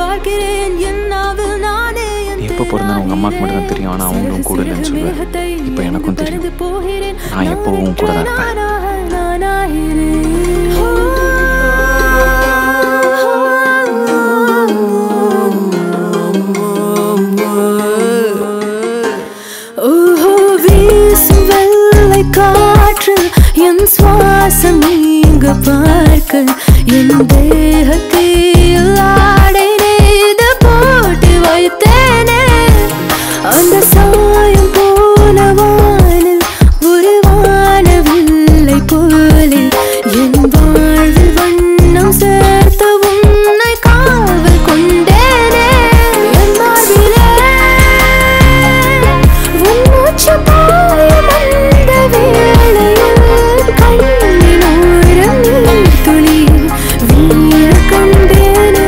பார்க்கிறேன் என் நாவில் நானே என் நீ எப்போ பிறந்தேன்னு உங்க அம்மாக்கு மட்டும் தான் தெரியும், ஆனா அவங்களும் கூட இல்லைன்னு சொல்லுவேன். மேகத்தை இப்போ எனக்கும் தெரியும். பறந்து போகிறேன். நான் எப்பவும் உன் கூட தான் இருப்பேன். நானாக நானாகிறேன். ஓஹோ வீசும் வெள்ளை காற்றில் என் சுவாசம் நீங்க பார்க்க என் தேகத்தில் ஆடை நெய்து போட்டு வைத்தேனே அந்த சாயம் போன வானில் ஒரு வானவில்லை போலே என் வாழ்வில் வண்ணம் சேர்த்து உன்னை காவல் கொண்டேனே என் மார்பிலே உன் மூச்சு பாயும் அந்த வேளையில் கண்ணின் ஓரம் நீர் துளியில் வீழ கண்டேனே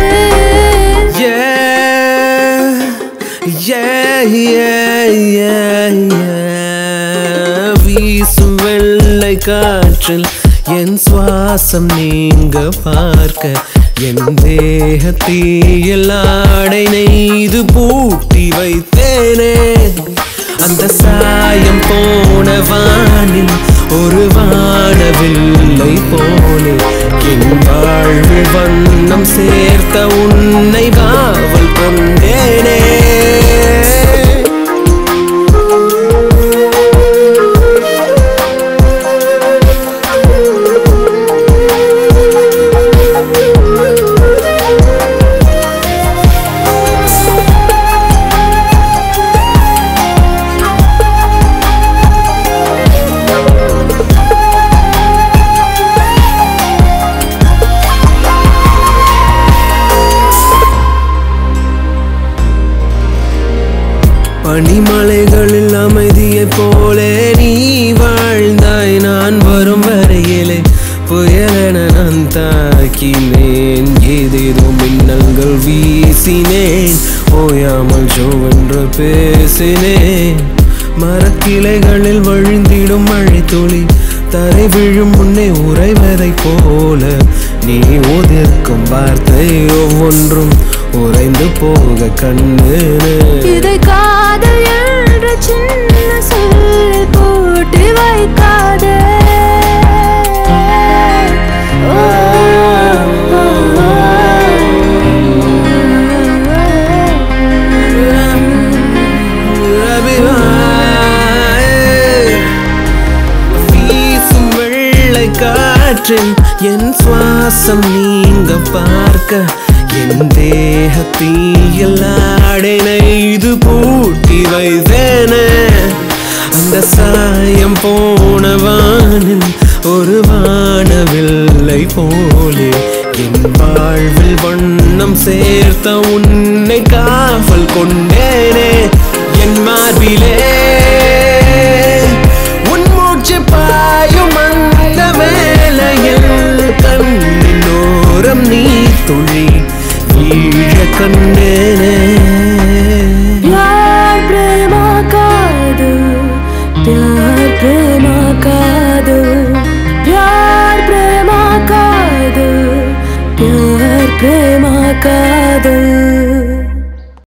Yeah, yeah, yeah, yeah, yeah. வீசும் வெள்ளை காற்றில் என் சுவாசம் நீங்க பார்க்க என் தேகத்தீயில் ஆடை நெய்து பூட்டி வைத்தேனே அந்த சாயம் போன வானில் ஒரு வானவில்லை போலே என் வாழ்வில் வண்ணம் சேர்த்த உன்னை காவல் கொண்டேனே பனிமலைகளில் அமைதியைப் போலே நீ வாழ்ந்தாய் நான் வரும் வரையிலே புயலென நான் தாக்கினேன் ஏதேதோ மின்னல்கள் வீசினேன் ஓயாமல் ஜோவென்று பேசினேன் மரக்கிளைகளில் வழிந்திடும் மழை துளி தரை விழும் முன்னே உறைவதைப் போல நீ உதிர்க்கும் வார்த்தை ஒவ்வொன்றும் உறைந்து போக கண்ணு இதை காதல் என்ற சின்ன சொல்லில் போட்டு வைக்காதே ஓ, ஓ, வீசும் வெள்ளை காற்றில் என் சுவாசம் நீங்க பார்க்க என் தேகத்தீயில் ஆடை நெய்து பூட்டி வைத்தேனே அந்த சாயம் போன வானில் ஒரு வானவில்லை போலே என் வாழ்வில் வண்ணம் சேர்த்த உன்னை காவல் கொண்டேனே என் மார்பிலே உன் மூச்சு பாயும் அந்த வேளையில் கண்ணின் ஓரம் நீ துளி வீழ கண்டேனே